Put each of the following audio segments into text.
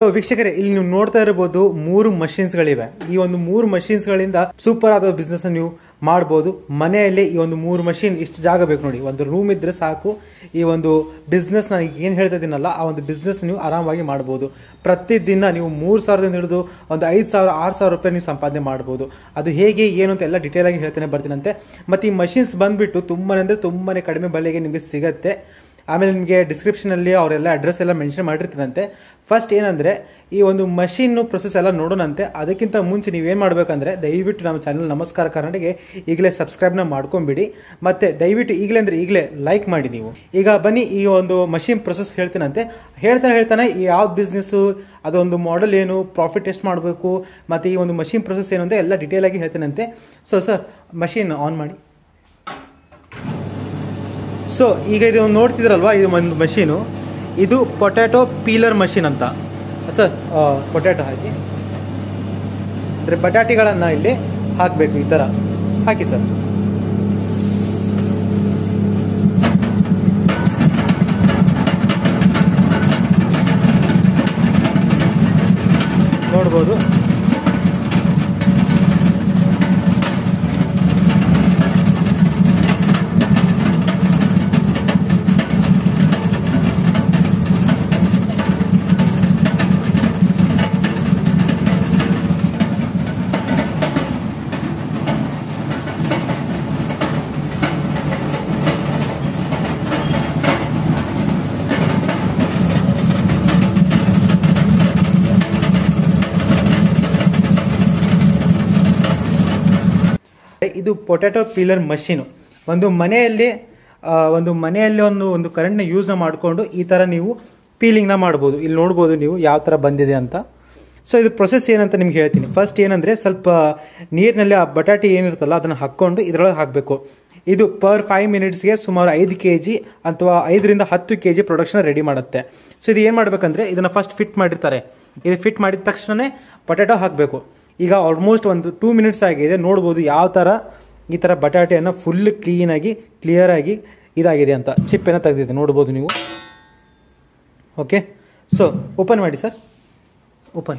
So, ವೀಕ್ಷಕರೇ ಇಲ್ಲಿ ನೀವು ನೋಡ್ತಾ ಇರಬಹುದು ಮೂರು ಮಷಿನ್ಸ್ ಗಳಿವೆ ಈ ಒಂದು ಮೂರು ಮಷಿನ್ಸ್ ಗಳಿಂದ ಸೂಪರ್ ಆದ ಬಿಸ್ನೆಸ್ ನೀವು ಮಾಡಬಹುದು ಮನೆಯಲ್ಲಿ ಈ ಒಂದು ಮೂರು ಮಷಿನ್ ಇಷ್ಟು ಜಾಗ ಬೇಕು ನೋಡಿ ಒಂದು ರೂಮ್ ಇದ್ರೆ ಸಾಕು ಈ ಒಂದು ಬಿಸ್ನೆಸ್ ನಾನು ಏನು ಹೇಳ್ತಾ ಇದ್ದೀನಲ್ಲ ಆ ಒಂದು ಬಿಸ್ನೆಸ್ ನೀವು ಆರಾಮಾಗಿ ಮಾಡಬಹುದು ಪ್ರತಿದಿನ ನೀವು ಮೂರು ಸಾವಿರದಿಂದ ಹಿಡಿದು ಒಂದು ಐದು ಸಾವಿರ ಆರು ಸಾವಿರ ರೂಪಾಯಿ ನೀವು ಸಂಪಾದನೆ ಮಾಡಬಹುದು ಅದು ಹೇಗೆ ಏನು ಅಂತ ಎಲ್ಲ ಡೀಟೇಲ್ ಆಗಿ ಹೇಳ್ತೇನೆ ಬರ್ತೀನಂತೆ ಮತ್ತೆ ಈ ಮಷಿನ್ಸ್ ಬಂದ್ಬಿಟ್ಟು ತುಂಬಾನೇ ಅಂದ್ರೆ ತುಂಬಾನೇ ಕಡಿಮೆ ಬೆಲೆಗೆ ನಿಮಗೆ ಸಿಗತ್ತೆ ಆಮೇಲೆ ನಿಮಗೆ ಡಿಸ್ಕ್ರಿಪ್ಷನಲ್ಲಿ ಅವರೆಲ್ಲ ಅಡ್ರೆಸ್ ಎಲ್ಲ ಮೆನ್ಷನ್ ಮಾಡಿರ್ತೀರಂತೆ ಫಸ್ಟ್ ಏನಂದರೆ ಈ ಒಂದು ಮಷಿನ್ನು ಪ್ರೊಸೆಸ್ ಎಲ್ಲ ನೋಡೋಣಂತೆ ಅದಕ್ಕಿಂತ ಮುಂಚೆ ನೀವೇನು ಮಾಡಬೇಕಂದ್ರೆ ದಯವಿಟ್ಟು ನಮ್ಮ ಚಾನಲ್ ನಮಸ್ಕಾರ ಕರ್ನಾಟಕ ಈಗಲೇ ಸಬ್ಸ್ಕ್ರೈಬ್ನ ಮಾಡ್ಕೊಂಬಿಡಿ ಮತ್ತು ದಯವಿಟ್ಟು ಈಗಲೇ ಅಂದರೆ ಈಗಲೇ ಲೈಕ್ ಮಾಡಿ ನೀವು ಈಗ ಬನ್ನಿ ಈ ಒಂದು ಮಷಿನ್ ಪ್ರೊಸೆಸ್ ಹೇಳ್ತೀನಂತೆ ಹೇಳ್ತಾನೆ ಹೇಳ್ತಾನೆ ಈ ಯಾವ ಬಿಸ್ನೆಸ್ಸು ಅದೊಂದು ಮಾಡೆಲ್ ಏನು ಪ್ರಾಫಿಟ್ ಎಷ್ಟು ಮಾಡಬೇಕು ಮತ್ತು ಈ ಒಂದು ಮಷಿನ್ ಪ್ರೊಸೆಸ್ ಏನು ಅಂತ ಎಲ್ಲ ಡೀಟೇಲ್ ಆಗಿ ಹೇಳ್ತೇನಂತೆ ಸೊ ಸರ್ ಮಷಿನ್ ಆನ್ ಮಾಡಿ ಸೊ ಈಗ ಇದು ನೋಡ್ತಿದ್ರಲ್ವಾ ಇದು ಒಂದು ಮಷೀನು ಇದು ಪೊಟ್ಯಾಟೊ ಪೀಲರ್ ಮಷೀನ್ ಅಂತ ಸರ್ ಪೊಟ್ಯಾಟೊ ಹಾಕಿ ಅಂದರೆ ಬಟಾಟಿಗಳನ್ನು ಇಲ್ಲಿ ಹಾಕಬೇಕು ಈ ಥರ ಹಾಕಿ ಸರ್ ನೋಡ್ಬೋದು ಇದು ಪೊಟ್ಯಾಟೊ ಪೀಲರ್ ಮಷೀನು ಒಂದು ಮನೆಯಲ್ಲಿ ಆ, ಒಂದು ಮನೆಯಲ್ಲಿ ಒಂದು ಒಂದು ಕರೆಂಟ್ನ ಯೂಸ್ನ ಮಾಡಿಕೊಂಡು ಈ ಥರ ನೀವು ಪೀಲಿಂಗ್ನ ಮಾಡ್ಬೋದು ಇಲ್ಲಿ ನೋಡ್ಬೋದು ನೀವು ಯಾವ ಥರ ಬಂದಿದೆ ಅಂತ ಸೊ ಇದು ಪ್ರೊಸೆಸ್ ಏನಂತ ನಿಮ್ಗೆ ಹೇಳ್ತೀನಿ ಫಸ್ಟ್ ಏನಂದರೆ ಸ್ವಲ್ಪ ನೀರಿನಲ್ಲಿ ಆ ಬಟಾಟಿ ಏನಿರುತ್ತಲ್ಲ ಅದನ್ನು ಹಾಕ್ಕೊಂಡು ಇದರೊಳಗೆ ಹಾಕಬೇಕು ಇದು ಪರ್ ಫೈವ್ ಮಿನಿಟ್ಸ್ಗೆ ಸುಮಾರು ಐದು ಕೆ ಜಿ ಅಥವಾ ಐದರಿಂದ ಹತ್ತು ಕೆ ಜಿ ಪ್ರೊಡಕ್ಷನ್ ರೆಡಿ ಮಾಡುತ್ತೆ ಸೊ ಇದು ಏನು ಮಾಡಬೇಕಂದ್ರೆ ಇದನ್ನು ಫಸ್ಟ್ ಫಿಟ್ ಮಾಡಿರ್ತಾರೆ ಇದು ಫಿಟ್ ಮಾಡಿದ ತಕ್ಷಣವೇ ಪೊಟ್ಯಾಟೊ ಹಾಕಬೇಕು ಈಗ ಆಲ್ಮೋಸ್ಟ್ ಒಂದು ಟೂ ಮಿನಿಟ್ಸ್ ಆಗಿದೆ ನೋಡ್ಬೋದು ಯಾವ ಥರ ಈ ಥರ ಬಟಾಟೆಯನ್ನು ಫುಲ್ ಕ್ಲೀನಾಗಿ ಕ್ಲಿಯರಾಗಿ ಇದಾಗಿದೆ ಅಂತ ಚಿಪ್ಪನ್ನು ತೆಗೆದಿದೆ ನೋಡ್ಬೋದು ನೀವು ಓಕೆ ಸೊ ಓಪನ್ ಮಾಡಿ ಸರ್ ಓಪನ್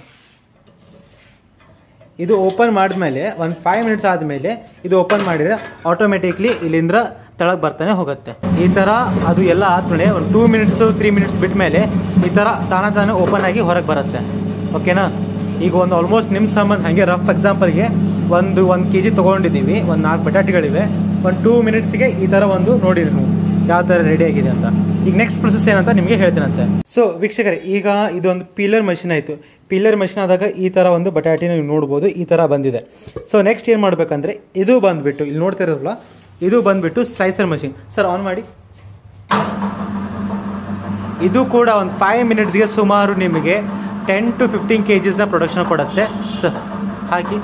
ಇದು ಓಪನ್ ಮಾಡಿದ್ಮೇಲೆ ಒಂದು ಫೈವ್ ಮಿನಿಟ್ಸ್ ಆದಮೇಲೆ ಇದು ಓಪನ್ ಮಾಡಿದರೆ ಆಟೋಮೆಟಿಕ್ಲಿ ಇಲ್ಲಿಂದ ತೆಳಗೆ ಬರ್ತಾನೆ ಹೋಗುತ್ತೆ ಈ ಥರ ಅದು ಎಲ್ಲ ಆದಮೇಲೆ ಒಂದು ಟೂ ಮಿನಿಟ್ಸು ತ್ರೀ ಮಿನಿಟ್ಸ್ ಬಿಟ್ಟ ಮೇಲೆ ಈ ಥರ ತಾನ ತಾನೇ ಓಪನ್ ಆಗಿ ಹೊರಗೆ ಬರುತ್ತೆ ಓಕೆನಾ ಈಗ ಒಂದು ಆಲ್ಮೋಸ್ಟ್ ನಿಮ್ಮ ಸಂಬಂಧ ಹಾಗೆ ರಫ್ ಎಕ್ಸಾಂಪಲ್ಗೆ ಒಂದು ಒಂದು ಕೆ ಜಿ ತೊಗೊಂಡಿದ್ದೀವಿ ಒಂದು ನಾಲ್ಕು ಬಟಾಟಿಗಳಿವೆ ಒಂದು ಟೂ ಮಿನಿಟ್ಸ್ಗೆ ಈ ಥರ ಒಂದು ನೋಡಿರಿ ನೀವು ಯಾವ ಥರ ರೆಡಿ ಆಗಿದೆ ಅಂತ ಈಗ ನೆಕ್ಸ್ಟ್ ಪ್ರೊಸೆಸ್ ಏನಂತ ನಿಮಗೆ ಹೇಳ್ತೀನಂತೆ ಸೊ ವೀಕ್ಷಕರೇ ಈಗ ಇದೊಂದು ಪೀಲರ್ ಮಷಿನ್ ಆಯಿತು ಪೀಲರ್ ಮಷಿನ್ ಆದಾಗ ಈ ಥರ ಒಂದು ಬಟಾಟಿನ ನೀವು ನೋಡ್ಬೋದು ಈ ಥರ ಬಂದಿದೆ ಸೊ ನೆಕ್ಸ್ಟ್ ಏನು ಮಾಡಬೇಕಂದ್ರೆ ಇದು ಬಂದುಬಿಟ್ಟು ಇಲ್ಲಿ ನೋಡ್ತಾ ಇರೋಲ್ಲ ಇದು ಬಂದುಬಿಟ್ಟು ಸ್ಲೈಸರ್ ಮಷಿನ್ ಸರ್ ಆನ್ ಮಾಡಿ ಇದು ಕೂಡ ಒಂದು ಫೈವ್ ಮಿನಿಟ್ಸ್ಗೆ ಸುಮಾರು ನಿಮಗೆ ಟೆನ್ ಟು ಫಿಫ್ಟೀನ್ ಕೆ ಜಿಸ್ನ ಪ್ರೊಡಕ್ಷನ್ ಕೊಡುತ್ತೆ ಸರ್ ಹಾಕಿ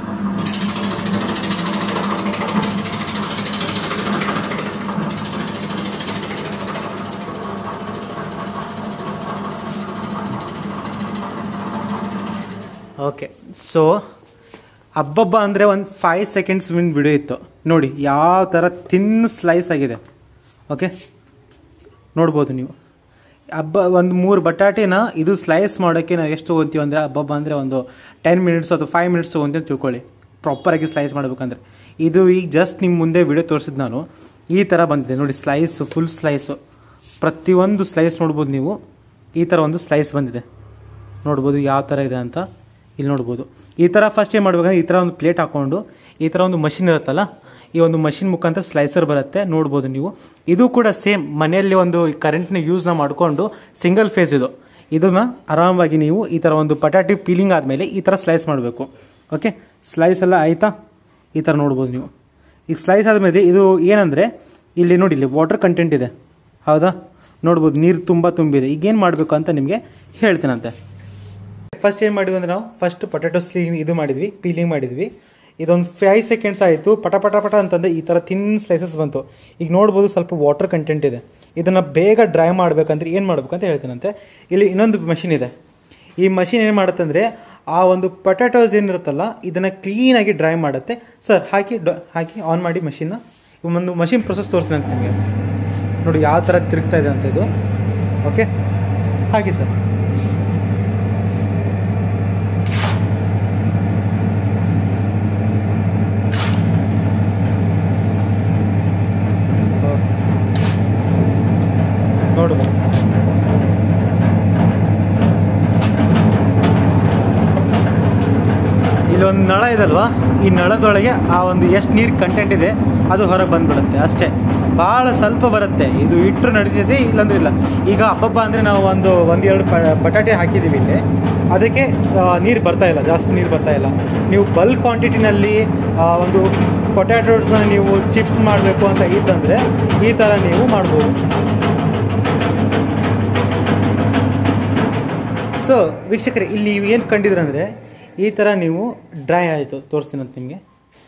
ಓಕೆ ಸೊ ಹಬ್ಬಬ್ಬ ಅಂದರೆ ಒಂದು ಫೈವ್ ಸೆಕೆಂಡ್ಸ್ ವಿನ್ ವಿಡಿಯೋ ಇತ್ತು ನೋಡಿ ಯಾವ ಥರ ತಿನ್ ಸ್ಲೈಸ್ ಆಗಿದೆ ಓಕೆ ನೋಡ್ಬೋದು ನೀವು ಹಬ್ಬ ಒಂದು ಮೂರು ಬಟಾಟೆನ ಇದು ಸ್ಲೈಸ್ ಮಾಡೋಕ್ಕೆ ನಾವು ಎಷ್ಟು ತೊಗೊತೀವಿ ಅಂದರೆ ಹಬ್ಬಬ್ಬ ಅಂದರೆ ಒಂದು ಟೆನ್ ಮಿನಿಟ್ಸ್ ಅಥವಾ ಫೈವ್ ಮಿನಿಟ್ಸ್ ತೊಗೊಂತೀವಿ ಅಂತ ತಿಳ್ಕೊಳ್ಳಿ ಪ್ರಾಪರಾಗಿ ಸ್ಲೈಸ್ ಮಾಡಬೇಕಂದ್ರೆ ಇದು ಈಗ ಜಸ್ಟ್ ನಿಮ್ಮ ಮುಂದೆ ವಿಡಿಯೋ ತೋರಿಸಿದ್ದು ನಾನು ಈ ಥರ ಬಂದಿದೆ ನೋಡಿ ಸ್ಲೈಸು ಫುಲ್ ಸ್ಲೈಸು ಪ್ರತಿಯೊಂದು ಸ್ಲೈಸ್ ನೋಡ್ಬೋದು ನೀವು ಈ ಥರ ಒಂದು ಸ್ಲೈಸ್ ಬಂದಿದೆ ನೋಡ್ಬೋದು ಯಾವ ಥರ ಇದೆ ಅಂತ ಇಲ್ಲಿ ನೋಡ್ಬೋದು ಈ ಥರ ಫಸ್ಟ್ ಏನು ಮಾಡ್ಬೇಕಂದ್ರೆ ಈ ಥರ ಒಂದು ಪ್ಲೇಟ್ ಹಾಕ್ಕೊಂಡು ಈ ಥರ ಒಂದು ಮಷಿನ್ ಇರುತ್ತಲ್ಲ ಈ ಒಂದು ಮಷಿನ್ ಮುಖಾಂತರ ಸ್ಲೈಸರ್ ಬರುತ್ತೆ ನೋಡ್ಬೋದು ನೀವು ಇದು ಕೂಡ ಸೇಮ್ ಮನೆಯಲ್ಲಿ ಒಂದು ಕರೆಂಟ್ನ ಯೂಸ್ನ ಮಾಡಿಕೊಂಡು ಸಿಂಗಲ್ ಫೇಸ್ ಇದು ಇದನ್ನ ಆರಾಮಾಗಿ ನೀವು ಈ ಥರ ಒಂದು ಪಟಾಟಿ ಪೀಲಿಂಗ್ ಆದಮೇಲೆ ಈ ಥರ ಸ್ಲೈಸ್ ಮಾಡಬೇಕು ಓಕೆ ಸ್ಲೈಸ್ ಎಲ್ಲ ಆಯಿತಾ ಈ ಥರ ನೋಡ್ಬೋದು ನೀವು ಈಗ ಸ್ಲೈಸ್ ಆದಮೇಲೆ ಇದು ಏನಂದರೆ ಇಲ್ಲಿ ನೋಡಿ ಇಲ್ಲಿ ವಾಟರ್ ಕಂಟೆಂಟ್ ಇದೆ ಹೌದಾ ನೋಡ್ಬೋದು ನೀರು ತುಂಬ ತುಂಬಿದೆ ಈಗೇನು ಮಾಡಬೇಕು ಅಂತ ನಿಮಗೆ ಹೇಳ್ತೀನಂತೆ ಫಸ್ಟ್ ಏನು ಮಾಡಿದ್ವಿ ಅಂದರೆ ನಾವು ಫಸ್ಟ್ ಪೊಟ್ಯಾಟೊ ಸ್ಲೀ ಇದು ಮಾಡಿದ್ವಿ ಪೀಲಿಂಗ್ ಮಾಡಿದ್ವಿ ಇದೊಂದು ಫೈವ್ ಸೆಕೆಂಡ್ಸ್ ಆಯಿತು ಪಟ ಪಟ ಪಟ ಅಂತಂದರೆ ಈ ಥರ ಥಿನ್ ಸ್ಲೈಸಸ್ ಬಂತು ಈಗ ನೋಡ್ಬೋದು ಸ್ವಲ್ಪ ವಾಟರ್ ಕಂಟೆಂಟ್ ಇದೆ ಇದನ್ನು ಬೇಗ ಡ್ರೈ ಮಾಡಬೇಕಂದ್ರೆ ಏನು ಮಾಡಬೇಕು ಅಂತ ಹೇಳ್ತೀನಂತೆ ಇಲ್ಲಿ ಇನ್ನೊಂದು ಮಷಿನ್ ಇದೆ ಈ ಮಷಿನ್ ಏನು ಮಾಡುತ್ತಂದರೆ ಆ ಒಂದು ಪೊಟ್ಯಾಟೋಸ್ ಏನಿರುತ್ತಲ್ಲ ಇದನ್ನು ಕ್ಲೀನಾಗಿ ಡ್ರೈ ಮಾಡುತ್ತೆ ಸರ್ ಹಾಕಿ ಡ ಹಾಕಿ ಆನ್ ಮಾಡಿ ಮಷಿನ್ನ ಒಂದು ಮಷಿನ್ ಪ್ರೊಸೆಸ್ ತೋರಿಸ್ತೀನಿ ಅಂತ ನಿಮಗೆ ನೋಡಿ ಯಾವ ಥರ ತಿರುಗ್ತಾ ಇದೆ ಅಂತ ಇದು ಓಕೆ ಹಾಕಿ ಸರ್ ಇಲ್ಲೊಂದು ನಳ ಇದಲ್ವಾ ಈ ನಳದೊಳಗೆ ಆ ಒಂದು ಎಷ್ಟು ನೀರು ಕಂಟೆಂಟ್ ಇದೆ ಅದು ಹೊರಗೆ ಬಂದ್ಬಿಡುತ್ತೆ ಅಷ್ಟೇ ಭಾಳ ಸ್ವಲ್ಪ ಬರುತ್ತೆ ಇದು ಇಟ್ಟರು ನಡೀತಿದೆ ಇಲ್ಲಾಂದ್ರೆ ಇಲ್ಲ ಈಗ ಹಬ್ಬಬ್ಬ ಅಂದರೆ ನಾವು ಒಂದು ಒಂದೆರಡು ಪ ಬಟಾಟೆ ಹಾಕಿದ್ದೀವಿ ಇಲ್ಲಿ ಅದಕ್ಕೆ ನೀರು ಬರ್ತಾ ಇಲ್ಲ ಜಾಸ್ತಿ ನೀರು ಬರ್ತಾ ಇಲ್ಲ ನೀವು ಬಲ್ಕ್ ಕ್ವಾಂಟಿಟಿನಲ್ಲಿ ಒಂದು ಪೊಟ್ಯಾಟೋಸ್ನ ನೀವು ಚಿಪ್ಸ್ ಮಾಡಬೇಕು ಅಂತ ಇದ್ದಂದರೆ ಈ ಥರ ನೀವು ಮಾಡ್ಬೋದು ಸೊ ವೀಕ್ಷಕರೇ ಇಲ್ಲಿ ನೀವು ಏನು ಕಂಡಿದ್ರಂದರೆ ಈ ಥರ ನೀವು ಡ್ರೈ ಆಯಿತು ತೋರಿಸ್ತೀನಿ ಅಂತ ನಿಮಗೆ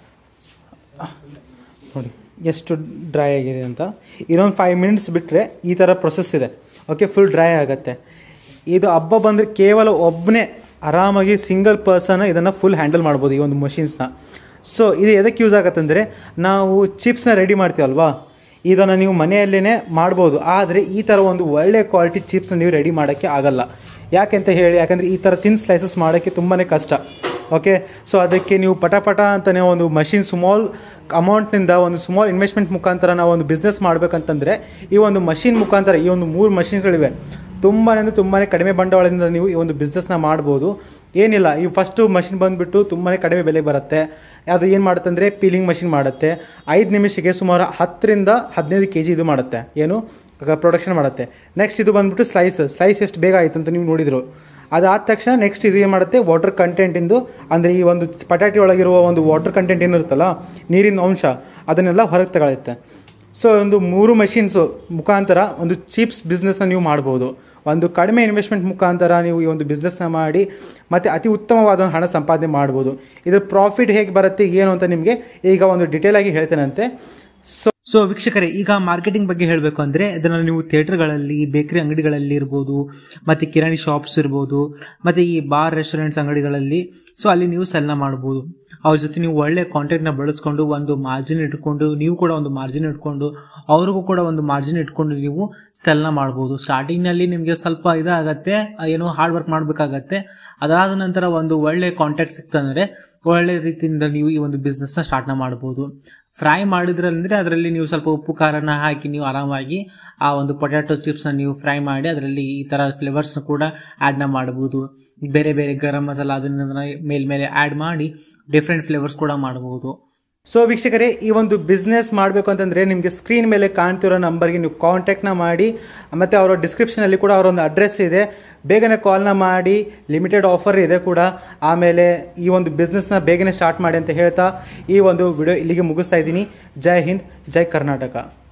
ನೋಡಿ ಎಷ್ಟು ಡ್ರೈ ಆಗಿದೆ ಅಂತ ಇನ್ನೊಂದು ಫೈವ್ ಮಿನಿಟ್ಸ್ ಬಿಟ್ಟರೆ ಈ ಥರ ಪ್ರೊಸೆಸ್ ಇದೆ ಓಕೆ ಫುಲ್ ಡ್ರೈ ಆಗುತ್ತೆ ಇದು ಹಬ್ಬ ಬಂದರೆ ಕೇವಲ ಒಬ್ಬನೇ ಆರಾಮಾಗಿ ಸಿಂಗಲ್ ಪರ್ಸನ್ ಇದನ್ನು ಫುಲ್ ಹ್ಯಾಂಡಲ್ ಮಾಡ್ಬೋದು ಈ ಒಂದು ಮಷಿನ್ಸ್ನ ಸೊ ಇದು ಎದಕ್ಕೆ ಯೂಸ್ ಆಗುತ್ತೆ ಅಂದರೆ ನಾವು ಚಿಪ್ಸ್ನ ರೆಡಿ ಮಾಡ್ತೀವಲ್ವಾ ಇದನ್ನು ನೀವು ಮನೆಯಲ್ಲೇ ಮಾಡ್ಬೋದು ಆದರೆ ಈ ಥರ ಒಂದು ಒಳ್ಳೆ ಕ್ವಾಲಿಟಿ ಚಿಪ್ಸ್ನ ನೀವು ರೆಡಿ ಮಾಡೋಕ್ಕೆ ಆಗಲ್ಲ ಯಾಕೆಂತ ಹೇಳಿ ಯಾಕಂದರೆ ಈ ಥರ ತಿನ್ ಸ್ಲೈಸಸ್ ಮಾಡೋಕ್ಕೆ ತುಂಬಾ ಕಷ್ಟ ಓಕೆ ಸೊ ಅದಕ್ಕೆ ನೀವು ಪಟ ಪಟ ಅಂತಲೇ ಒಂದು ಮಷಿನ್ ಸ್ಮಾಲ್ ಅಮೌಂಟ್ನಿಂದ ಒಂದು ಸ್ಮಾಲ್ ಇನ್ವೆಸ್ಟ್ಮೆಂಟ್ ಮುಖಾಂತರ ನಾವು ಒಂದು ಬಿಸ್ನೆಸ್ ಮಾಡಬೇಕಂತಂದರೆ ಈ ಒಂದು ಮಷಿನ್ ಮುಖಾಂತರ ಈ ಒಂದು ಮೂರು ಮಷಿನ್ಗಳಿವೆ ತುಂಬಾ ಅಂದರೆ ತುಂಬಾ ಕಡಿಮೆ ಬಂಡವಾಳದಿಂದ ನೀವು ಈ ಒಂದು ಬಿಸ್ನೆಸ್ನ ಮಾಡ್ಬೋದು ಏನಿಲ್ಲ ಈ ಫಸ್ಟು ಮಷಿನ್ ಬಂದುಬಿಟ್ಟು ತುಂಬಾ ಕಡಿಮೆ ಬೆಲೆ ಬರುತ್ತೆ ಅದು ಏನು ಮಾಡುತ್ತೆ ಅಂದರೆ ಪೀಲಿಂಗ್ ಮಷಿನ್ ಮಾಡುತ್ತೆ ಐದು ನಿಮಿಷಕ್ಕೆ ಸುಮಾರು ಹತ್ತರಿಂದ ಹದಿನೈದು ಕೆ ಜಿ ಇದು ಮಾಡುತ್ತೆ ಏನು ಪ್ರೊಡಕ್ಷನ್ ಮಾಡುತ್ತೆ ನೆಕ್ಸ್ಟ್ ಇದು ಬಂದುಬಿಟ್ಟು ಸ್ಲೈಸ್ ಸ್ಲೈಸ್ ಎಷ್ಟು ಬೇಗ ಆಯಿತು ಅಂತ ನೀವು ನೋಡಿದ್ರು ಅದಾದ ತಕ್ಷಣ ನೆಕ್ಸ್ಟ್ ಇದು ಏನು ಮಾಡುತ್ತೆ ವಾಟರ್ ಕಂಟೆಂಟಿಂದು ಅಂದರೆ ಈ ಒಂದು ಪಟಾಟಿ ಒಳಗಿರುವ ಒಂದು ವಾಟರ್ ಕಂಟೆಂಟ್ ಏನಿರುತ್ತಲ್ಲ ನೀರಿನ ಅಂಶ ಅದನ್ನೆಲ್ಲ ಹೊರಗೆ ತಗೊಳುತ್ತೆ ಸೊ ಒಂದು ಮೂರು ಮಷಿನ್ಸು ಮುಖಾಂತರ ಒಂದು ಚೀಪ್ಸ್ ಬಿಸ್ನೆಸ್ನ ನೀವು ಮಾಡ್ಬೋದು ಒಂದು ಕಡಿಮೆ ಇನ್ವೆಸ್ಟ್ಮೆಂಟ್ ಮುಖಾಂತರ ನೀವು ಈ ಒಂದು ಬಿಸ್ನೆಸ್ನ ಮಾಡಿ ಮತ್ತು ಅತಿ ಉತ್ತಮವಾದ ಹಣ ಸಂಪಾದನೆ ಮಾಡ್ಬೋದು ಇದ್ರ ಪ್ರಾಫಿಟ್ ಹೇಗೆ ಬರುತ್ತೆ ಏನು ಅಂತ ನಿಮಗೆ ಈಗ ಒಂದು ಡಿಟೇಲ್ ಆಗಿ ಹೇಳ್ತೇನಂತೆ ಸೊ ಸೊ ವೀಕ್ಷಕರೇ ಈಗ ಮಾರ್ಕೆಟಿಂಗ್ ಬಗ್ಗೆ ಹೇಳಬೇಕು ಅಂದರೆ ಅದನ್ನು ನೀವು ಥಿಯೇಟರ್ಗಳಲ್ಲಿ ಬೇಕರಿ ಅಂಗಡಿಗಳಲ್ಲಿ ಇರ್ಬೋದು ಮತ್ತು ಕಿರಾಣಿ ಶಾಪ್ಸ್ ಇರ್ಬೋದು ಮತ್ತು ಈ ಬಾರ್ ರೆಸ್ಟೋರೆಂಟ್ಸ್ ಅಂಗಡಿಗಳಲ್ಲಿ ಸೊ ಅಲ್ಲಿ ನೀವು ಸೆಲ್ನ ಮಾಡ್ಬೋದು ಅವ್ರ ಜೊತೆ ನೀವು ಒಳ್ಳೆ ಕಾಂಟ್ಯಾಕ್ಟ್ನ ಬಳಸ್ಕೊಂಡು ಒಂದು ಮಾರ್ಜಿನ್ ಇಟ್ಕೊಂಡು ನೀವು ಕೂಡ ಒಂದು ಮಾರ್ಜಿನ್ ಇಟ್ಕೊಂಡು ಅವ್ರಿಗೂ ಕೂಡ ಒಂದು ಮಾರ್ಜಿನ್ ಇಟ್ಕೊಂಡು ನೀವು ಸೆಲ್ನ ಮಾಡ್ಬೋದು ಸ್ಟಾರ್ಟಿಂಗ್ನಲ್ಲಿ ನಿಮಗೆ ಸ್ವಲ್ಪ ಇದಾಗತ್ತೆ ಏನೋ ಹಾರ್ಡ್ ವರ್ಕ್ ಮಾಡಬೇಕಾಗತ್ತೆ ಅದಾದ ನಂತರ ಒಂದು ಒಳ್ಳೆ ಕಾಂಟ್ಯಾಕ್ಟ್ ಸಿಕ್ತಂದರೆ ಒಳ್ಳೆ ರೀತಿಯಿಂದ ನೀವು ಈ ಒಂದು ಬಿಸ್ನೆಸ್ನ ಸ್ಟಾರ್ಟ್ನ ಮಾಡ್ಬೋದು ಫ್ರೈ ಮಾಡಿದ್ರಂದರೆ ಅದರಲ್ಲಿ ನೀವು ಸ್ವಲ್ಪ ಉಪ್ಪು ಖಾರನ ಹಾಕಿ ನೀವು ಆರಾಮಾಗಿ ಆ ಒಂದು ಪೊಟ್ಯಾಟೊ ಚಿಪ್ಸ್ನ ನೀವು ಫ್ರೈ ಮಾಡಿ ಅದರಲ್ಲಿ ಈ ಥರ ಫ್ಲೇವರ್ಸ್ನ ಕೂಡ ಆ್ಯಡ್ನ ಮಾಡ್ಬೋದು ಬೇರೆ ಬೇರೆ ಗರಂ ಮಸಾಲ ಅದನ್ನ ಮೇಲ್ಮೇಲೆ ಆ್ಯಡ್ ಮಾಡಿ ಡಿಫ್ರೆಂಟ್ ಫ್ಲೇವರ್ಸ್ ಕೂಡ ಮಾಡ್ಬೋದು ಸೊ ವೀಕ್ಷಕರೇ ಈ ಒಂದು ಬಿಸ್ನೆಸ್ ಮಾಡಬೇಕು ಅಂತಂದರೆ ನಿಮಗೆ ಸ್ಕ್ರೀನ್ ಮೇಲೆ ಕಾಣ್ತಿರೋ ನಂಬರ್ಗೆ ನೀವು ಕಾಂಟ್ಯಾಕ್ಟ್ನ ಮಾಡಿ ಮತ್ತು ಅವರ ಡಿಸ್ಕ್ರಿಪ್ಷನಲ್ಲಿ ಕೂಡ ಅವರ ಒಂದು ಅಡ್ರೆಸ್ ಇದೆ ಬೇಗನೆ ಕಾಲ್ನ ಮಾಡಿ ಲಿಮಿಟೆಡ್ ಆಫರ್ ಇದೆ ಕೂಡ ಆಮೇಲೆ ಈ ಒಂದು ಬಿಸ್ನೆಸ್ನ ಬೇಗನೆ ಸ್ಟಾರ್ಟ್ ಮಾಡಿ ಅಂತ ಹೇಳ್ತಾ ಈ ಒಂದು ವಿಡಿಯೋ ಇಲ್ಲಿಗೆ ಮುಗಿಸ್ತಾ ಇದ್ದೀನಿ ಜೈ ಹಿಂದ್ ಜೈ ಕರ್ನಾಟಕ